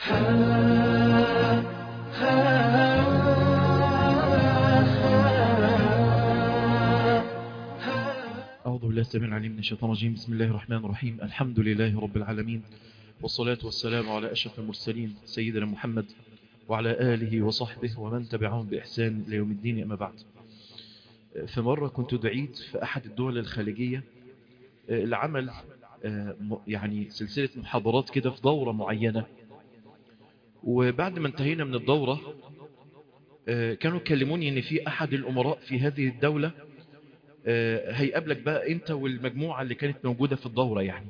أعوذ بالله السميع العليم من الشيطان الرجيم بسم الله الرحمن الرحيم الحمد لله رب العالمين والصلاة والسلام على أشرف المرسلين سيدنا محمد وعلى آله وصحبه ومن تبعهم بإحسان ليوم الدين أما بعد في مرة كنت دعيت في أحد الدول الخارجية لعمل يعني سلسلة محاضرات كده في دورة معينة وبعد ما انتهينا من الدورة كانوا كلموني ان في احد الامراء في هذه الدولة هيقابلك بقى انت والمجموعة اللي كانت موجودة في الدورة يعني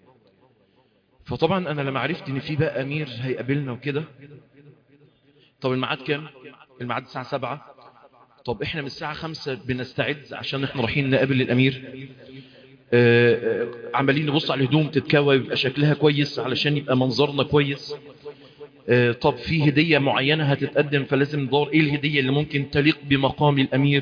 فطبعا انا لما عرفت ان في بقى امير هيقابلنا وكده طب الميعاد كام الميعاد الساعة سبعة طب احنا من الساعة خمسة بنستعد عشان احنا رايحين نقابل الامير عمالين نبص على الهدوم تتكوى يبقى شكلها كويس علشان يبقى منظرنا كويس طب في هدية معينة هتتقدم فلازم ندور ايه الهدية اللي ممكن تليق بمقام الامير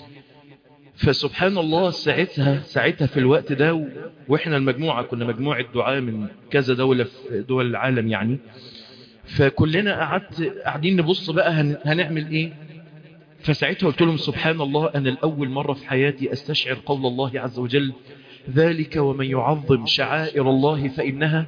فسبحان الله ساعتها ساعتها في الوقت ده و... واحنا المجموعة كنا مجموعة دعاء من كذا دولة في دول العالم يعني فكلنا قعدت قاعدين نبص بقى هن... هنعمل ايه فساعتها قلت لهم سبحان الله انا الاول مرة في حياتي استشعر قول الله عز وجل ذلك ومن يعظم شعائر الله فإنها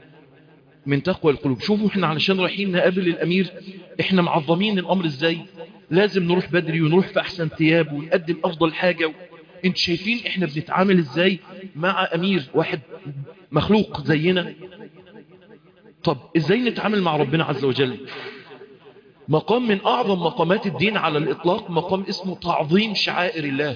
من تقوى القلوب شوفوا احنا علشان رايحين نقابل الامير احنا معظمين الامر ازاي لازم نروح بدري ونروح في احسن ثياب ونقدم افضل حاجة و... انت شايفين احنا بنتعامل ازاي مع امير واحد مخلوق زينا طب ازاي نتعامل مع ربنا عز وجل مقام من اعظم مقامات الدين على الاطلاق مقام اسمه تعظيم شعائر الله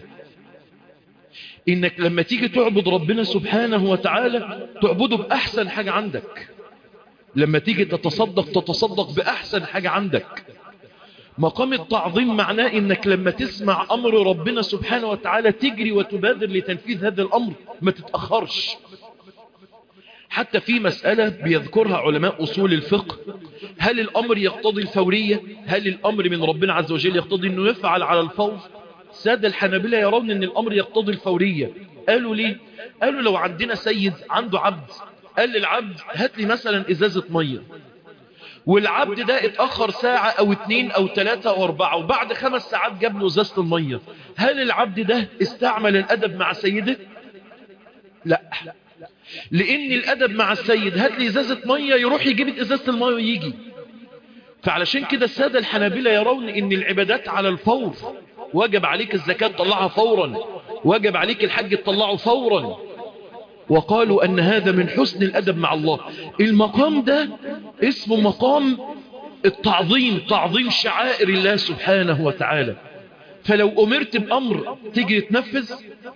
انك لما تيجي تعبد ربنا سبحانه وتعالى تعبده باحسن حاجة عندك لما تيجي تتصدق تتصدق بأحسن حاجة عندك مقام التعظيم معناه انك لما تسمع امر ربنا سبحانه وتعالى تجري وتبادر لتنفيذ هذا الامر ما تتأخرش حتى في مسألة بيذكرها علماء أصول الفقه هل الأمر يقتضي الفورية هل الأمر من ربنا عز وجل يقتضي أنه يفعل على الفور سادة الحنابلة يرون أن الأمر يقتضي الفورية قالوا ليه قالوا لو عندنا سيد عنده عبد قال للعبد هات لي مثلا ازازة مية والعبد ده اتأخر ساعة او اتنين او تلاتة او اربعة وبعد خمس ساعات جاب له ازازة المية هل العبد ده استعمل الادب مع سيده لا لان الادب مع السيد هات لي ازازة مية يروح يجيب ازازة المية ويجي فعلشان كده السادة الحنابلة يرون ان العبادات على الفور وجب عليك الزكاة تطلعها فورا وجب عليك الحج تطلعه فورا وقالوا أن هذا من حسن الأدب مع الله المقام ده اسمه مقام التعظيم تعظيم شعائر الله سبحانه وتعالى فلو أمرت بأمر تيجي تنفذ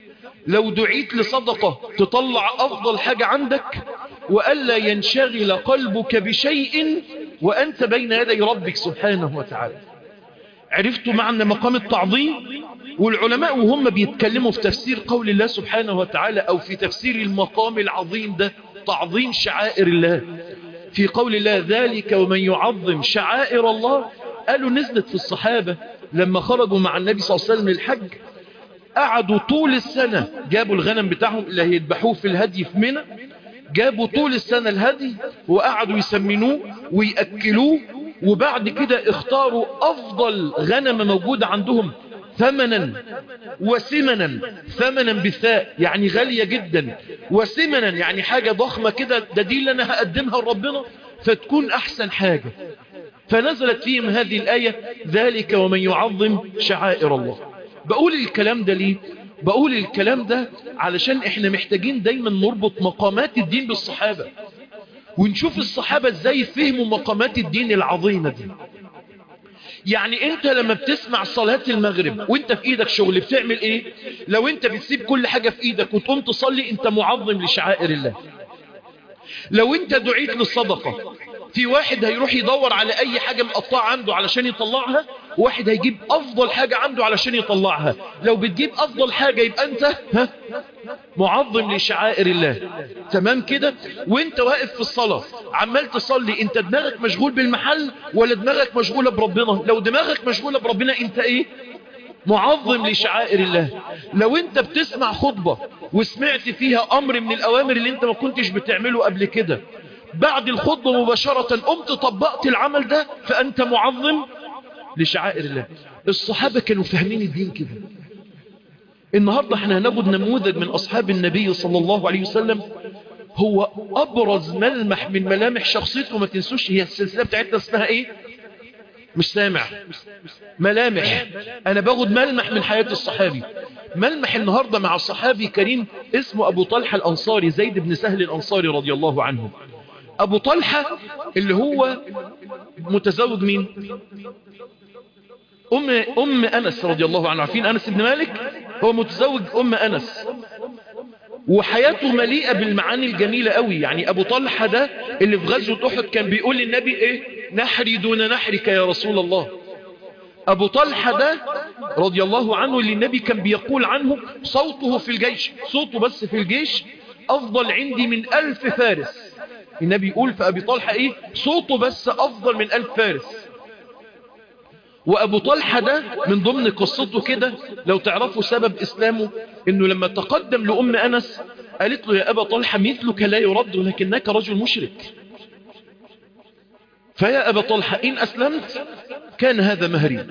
لو دعيت لصدقة تطلع أفضل حاجة عندك وألا ينشغل قلبك بشيء وأنت بين يدي ربك سبحانه وتعالى عرفتوا معنى مقام التعظيم والعلماء وهم بيتكلموا في تفسير قول الله سبحانه وتعالى أو في تفسير المقام العظيم ده تعظيم شعائر الله في قول الله ذلك ومن يعظم شعائر الله قالوا نزلت في الصحابة لما خرجوا مع النبي صلى الله عليه وسلم للحج قعدوا طول السنة جابوا الغنم بتاعهم اللي هيذبحوه في الهدي في منى جابوا طول السنة الهدي وقعدوا يسمنوه ويأكلوه وبعد كده اختاروا أفضل غنم موجودة عندهم ثمنا وسمنا ثمنا بالثاء يعني غالية جدا وسمنا يعني حاجة ضخمة كده ده دي اللي أنا هقدمها لربنا فتكون أحسن حاجة فنزلت فيهم هذه الآية ذلك ومن يعظم شعائر الله بقول الكلام ده ليه بقول الكلام ده علشان احنا محتاجين دايما نربط مقامات الدين بالصحابة ونشوف الصحابة ازاي فهموا مقامات الدين العظيمة دي يعني انت لما بتسمع صلاة المغرب وانت في ايدك شغل بتعمل ايه لو انت بتسيب كل حاجة في ايدك وتقوم تصلي انت معظم لشعائر الله لو انت دعيت للصدقة في واحد هيروح يدور على اي حاجة مقطعة عنده علشان يطلعها واحد هيجيب افضل حاجة عنده علشان يطلعها لو بتجيب افضل حاجة يبقى انت ها معظم لشعائر الله تمام كده وانت واقف في الصلاة عمال تصلي انت دماغك مشغول بالمحل ولا دماغك مشغولة بربنا لو دماغك مشغولة بربنا انت ايه معظم لشعائر الله لو انت بتسمع خطبة وسمعت فيها امر من الاوامر اللي انت ما كنتش بتعمله قبل كده بعد الخطبة مباشرة قمت طبقت العمل ده فأنت معظم لشعائر الله الصحابة كانوا فاهمين الدين كده النهاردة احنا هناخد نموذج من أصحاب النبي صلى الله عليه وسلم هو أبرز ملمح من ملامح شخصيته ما تنسوش هي السلسلة بتاعتنا اسمها ايه مش سامع ملامح انا باخد ملمح من حياة الصحابي ملمح النهاردة مع الصحابي كريم اسمه ابو طلحة الانصاري زيد بن سهل الانصاري رضي الله عنه ابو طلحة اللي هو متزوج مين ام ام انس رضي الله عنه عارفين انس بن مالك هو متزوج ام انس وحياته مليئة بالمعاني الجميلة قوي يعني ابو طلحة ده اللي في غزوة احد كان بيقول للنبي ايه نحري دون نحرك يا رسول الله ابو طلحة ده رضي الله عنه اللي النبي كان بيقول عنه صوته في الجيش صوته بس في الجيش افضل عندي من الف فارس النبي يقول في ابي طلحة ايه صوته بس افضل من الف فارس وابو طلحة ده من ضمن قصته كده لو تعرفوا سبب اسلامه انه لما تقدم لام انس قالت له يا ابا طلحة مثلك لا يرد لكنك رجل مشرك فيا ابا طلحة ان اسلمت كان هذا مهري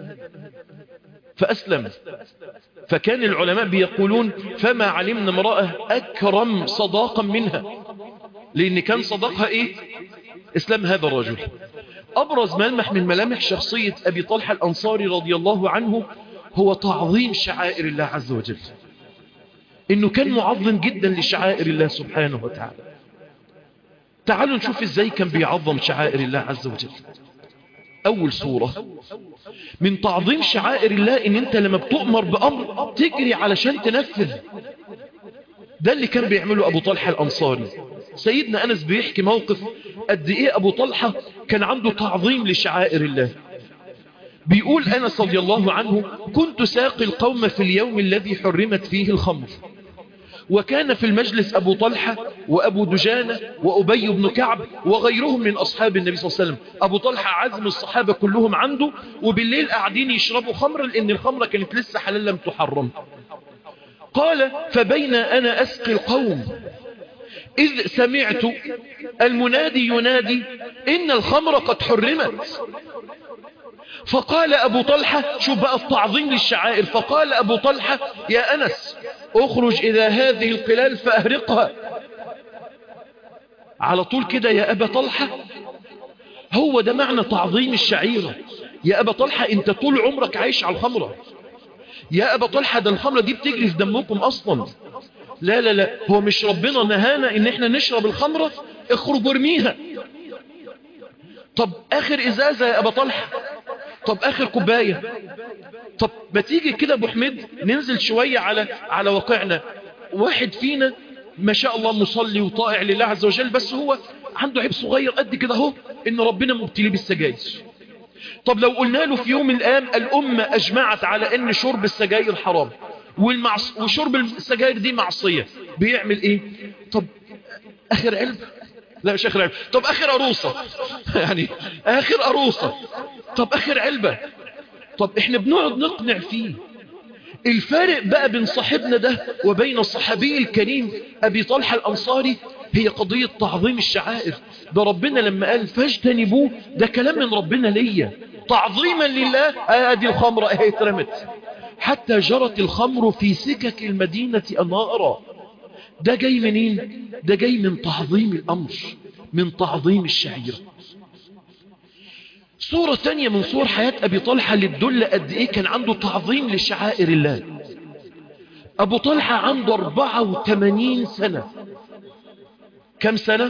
فاسلم فكان العلماء بيقولون فما علمنا امرأة اكرم صداقا منها لان كان صداقها ايه اسلام هذا الرجل أبرز ملمح من ملامح شخصية أبي طلحة الأنصاري رضي الله عنه هو تعظيم شعائر الله عز وجل إنه كان معظم جدا لشعائر الله سبحانه وتعالى تعالوا نشوف إزاي كان بيعظم شعائر الله عز وجل أول صورة من تعظيم شعائر الله إن أنت لما بتؤمر بأمر تجري علشان تنفذ ده اللي كان بيعمله أبو طلحة الأنصاري سيدنا أنس بيحكي موقف قد إيه أبو طلحة كان عنده تعظيم لشعائر الله بيقول أنس رضي الله عنه كنت ساقي القوم في اليوم الذي حرمت فيه الخمر وكان في المجلس أبو طلحة وأبو دجانة وأبي بن كعب وغيرهم من أصحاب النبي صلى الله عليه وسلم أبو طلحة عزم الصحابة كلهم عنده وبالليل قاعدين يشربوا خمر لأن الخمرة كانت لسه حلال لم تحرم قال فبين أنا أسقي القوم إذ سمعت المنادي ينادي إن الخمر قد حرمت فقال أبو طلحة شوف بقى التعظيم للشعائر فقال أبو طلحة يا أنس اخرج إلى هذه القلال فأهرقها على طول كده يا أبا طلحة هو ده معنى تعظيم الشعيرة يا أبا طلحة انت طول عمرك عايش على الخمرة يا أبا طلحة ده الخمرة دي بتجري في دمكم أصلا لا لا لا هو مش ربنا نهانا ان احنا نشرب الخمرة اخرج ارميها طب اخر ازازة يا ابا طلحة طب اخر كوباية طب ما تيجي كده ابو حميد ننزل شوية على على واقعنا واحد فينا ما شاء الله مصلي وطائع لله عز وجل بس هو عنده عيب صغير قد كده اهو ان ربنا مبتلي بالسجاير طب لو قلنا له في يوم من الايام الامة اجمعت على ان شرب السجاير حرام والمعص... وشرب السجاير دي معصية بيعمل ايه طب اخر علب لا مش اخر علب طب اخر عروسة يعني اخر عروسة طب اخر علبة طب احنا بنقعد نقنع فيه الفارق بقى بين صاحبنا ده وبين الصحابي الكريم ابي طلحة الانصاري هي قضية تعظيم الشعائر ده ربنا لما قال فاجتنبوه ده كلام من ربنا ليا تعظيما لله ادي الخمرة اهي اترمت حتى جرت الخمر في سكك المدينة أنارا ده جاي منين ده جاي من تعظيم الأمر من تعظيم الشعيرة صورة تانية من صور حياة أبي طلحة اللي تدل قد إيه كان عنده تعظيم لشعائر الله أبو طلحة عنده 84 سنة كم سنة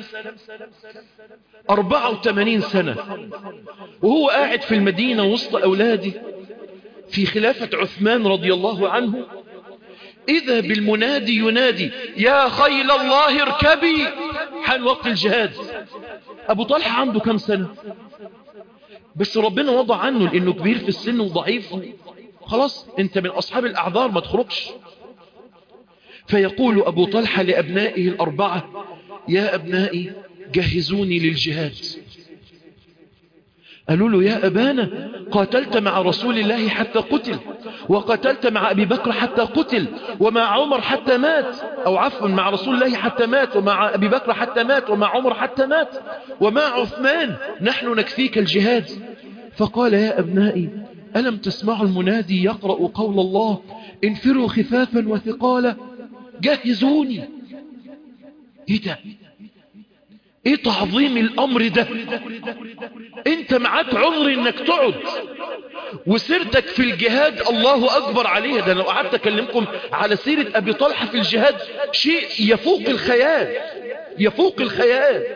84 سنة وهو قاعد في المدينة وسط أولاده في خلافة عثمان رضي الله عنه إذا بالمنادي ينادي يا خيل الله اركبي حان وقت الجهاد أبو طلحة عنده كم سنة بس ربنا وضع عنه لأنه كبير في السن وضعيف خلاص انت من أصحاب الأعذار ما تخرجش فيقول أبو طلحة لأبنائه الأربعة يا أبنائي جهزوني للجهاد قالوا له يا أبانا قاتلت مع رسول الله حتى قتل وقاتلت مع أبي بكر حتى قتل ومع عمر حتى مات أو عفوا مع رسول الله حتى مات ومع أبي بكر حتى مات ومع عمر حتى مات ومع عثمان نحن نكفيك الجهاد فقال يا أبنائي ألم تسمعوا المنادي يقرأ قول الله انفروا خفافا وثقالا جهزوني ايه ده ايه تعظيم الامر ده انت معاك عذر انك تقعد وسيرتك في الجهاد الله اكبر عليها ده لو قعدت اكلمكم على سيرة ابي طلحة في الجهاد شيء يفوق الخيال يفوق الخيال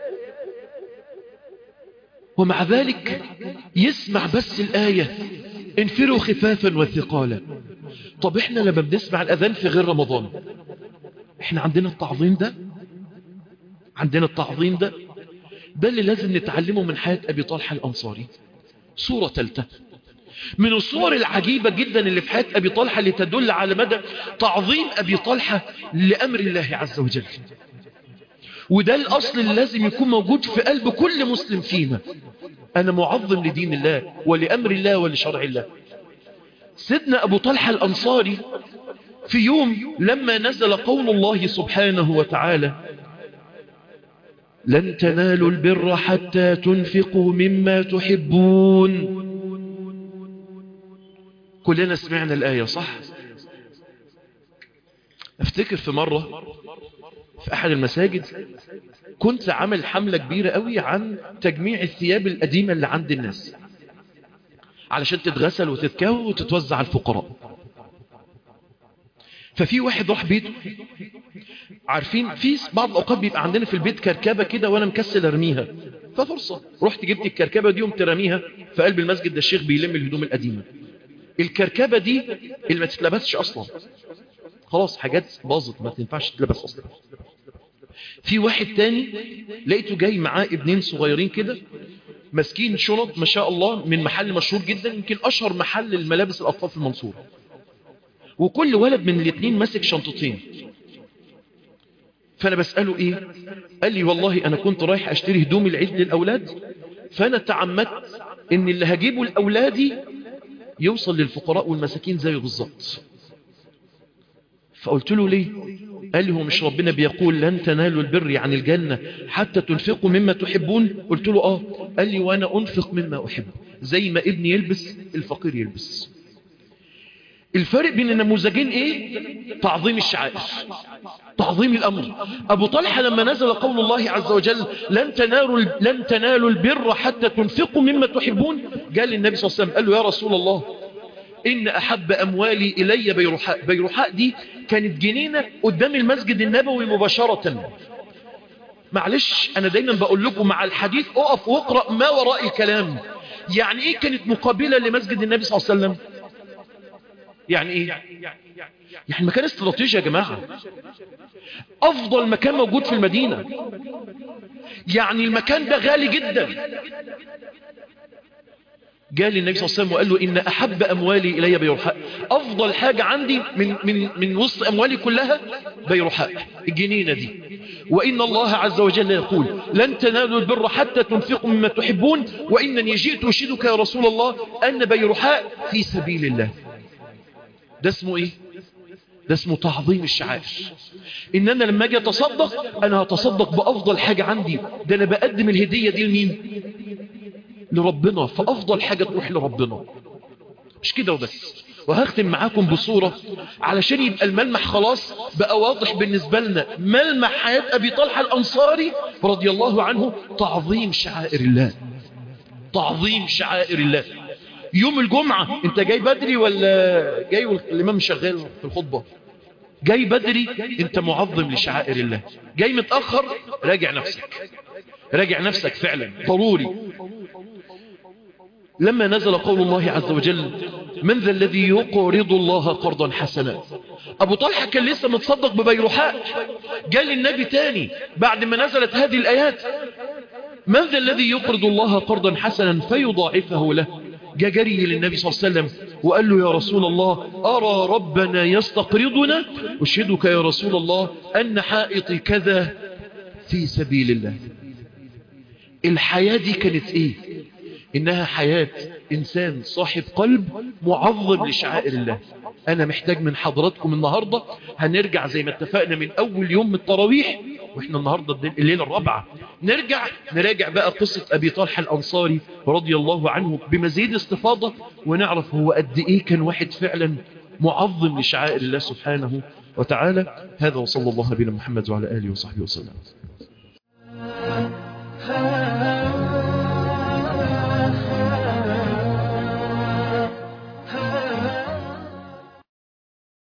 ومع ذلك يسمع بس الآية انفروا خفافا وثقالا طب احنا لما بنسمع الأذان في غير رمضان احنا عندنا التعظيم ده عندنا التعظيم ده ده اللي لازم نتعلمه من حياة أبي طلحة الأنصاري صورة ثالثة من الصور العجيبة جدا اللي في حياة أبي طلحة اللي تدل على مدى تعظيم أبي طلحة لأمر الله عز وجل وده الأصل اللي لازم يكون موجود في قلب كل مسلم فينا أنا معظم لدين الله ولأمر الله ولشرع الله سيدنا أبو طلحة الأنصاري في يوم لما نزل قول الله سبحانه وتعالى لن تنالوا البر حتى تنفقوا مما تحبون كلنا سمعنا الآية صح افتكر في مرة في أحد المساجد كنت عامل حملة كبيرة قوي عن تجميع الثياب القديمة اللي عند الناس علشان تتغسل وتتكوى وتتوزع على الفقراء ففي واحد راح بيته عارفين في بعض الأوقات بيبقى عندنا في البيت كركبة كده وأنا مكسل أرميها ففرصة رحت جبت الكركبة دي وقمت رميها في قلب المسجد ده الشيخ بيلم الهدوم القديمة الكركبة دي اللي ما تتلبسش أصلا خلاص حاجات باظت ما تنفعش تتلبس أصلا في واحد تاني لقيته جاي معاه ابنين صغيرين كده ماسكين شنط ما شاء الله من محل مشهور جدا يمكن أشهر محل الملابس الأطفال في المنصورة وكل ولد من الاثنين ماسك شنطتين فأنا بسأله إيه قال لي والله أنا كنت رايح أشتري هدوم العيد للأولاد فأنا تعمدت إن اللي هجيبه لأولادي يوصل للفقراء والمساكين زيه بالظبط فقلت له ليه قال لي هو مش ربنا بيقول لن تنالوا البر يعني الجنة حتى تنفقوا مما تحبون قلت له آه قال لي وأنا أنفق مما أحب زي ما ابني يلبس الفقير يلبس الفرق بين النموذجين ايه تعظيم الشعائر تعظيم الامر ابو طلحه لما نزل قول الله عز وجل لن تنالوا لن تنالوا البر حتى تنفقوا مما تحبون قال للنبي صلى الله عليه وسلم قال له يا رسول الله ان احب اموالي الي بيرحاء بيرحاء دي كانت جنينه قدام المسجد النبوي مباشره معلش انا دايما بقول لكم مع الحديث اقف واقرا ما وراء الكلام يعني ايه كانت مقابله لمسجد النبي صلى الله عليه وسلم يعني ايه يعني مكان استراتيجي يا جماعة افضل مكان موجود في المدينة يعني المكان ده غالي جدا قال النبي صلى الله عليه وسلم وقال له إن أحب أموالي إلي بيرحاء أفضل حاجة عندي من, من, من وسط أموالي كلها بيرحاء الجنينة دي وإن الله عز وجل يقول لن تنالوا البر حتى تنفقوا مما تحبون وإنني جئت أشهدك يا رسول الله أن بيرحاء في سبيل الله ده اسمه ايه ده اسمه تعظيم الشعائر ان انا لما اجي اتصدق انا هتصدق بافضل حاجة عندي ده انا بقدم الهدية دي لمين لربنا فافضل حاجة تروح لربنا مش كده وبس وهختم معاكم بصورة علشان يبقى الملمح خلاص بقى واضح بالنسبة لنا ملمح حياة ابي طلحة الانصاري رضي الله عنه تعظيم شعائر الله تعظيم شعائر الله يوم الجمعة انت جاي بدري ولا جاي والامام شغال في الخطبة جاي بدري انت معظم لشعائر الله جاي متأخر راجع نفسك راجع نفسك فعلا ضروري لما نزل قول الله عز وجل من ذا الذي يقرض الله قرضا حسنا ابو طلحة كان لسه متصدق ببيرحاء جاء للنبي تاني بعد ما نزلت هذه الايات من ذا الذي يقرض الله قرضا حسنا فيضاعفه له جاء جري للنبي صلى الله عليه وسلم وقال له يا رسول الله أرى ربنا يستقرضنا أشهدك يا رسول الله أن حائطي كذا في سبيل الله الحياة دي كانت إيه إنها حياة إنسان صاحب قلب معظم لشعائر الله أنا محتاج من حضراتكم النهاردة هنرجع زي ما اتفقنا من أول يوم من التراويح وإحنا النهاردة الليلة الرابعة نرجع نراجع بقى قصة أبي طلحة الأنصاري رضي الله عنه بمزيد استفاضة ونعرف هو قد إيه كان واحد فعلا معظم لشعائر الله سبحانه وتعالى هذا وصلى الله بنا محمد وعلى آله وصحبه وسلم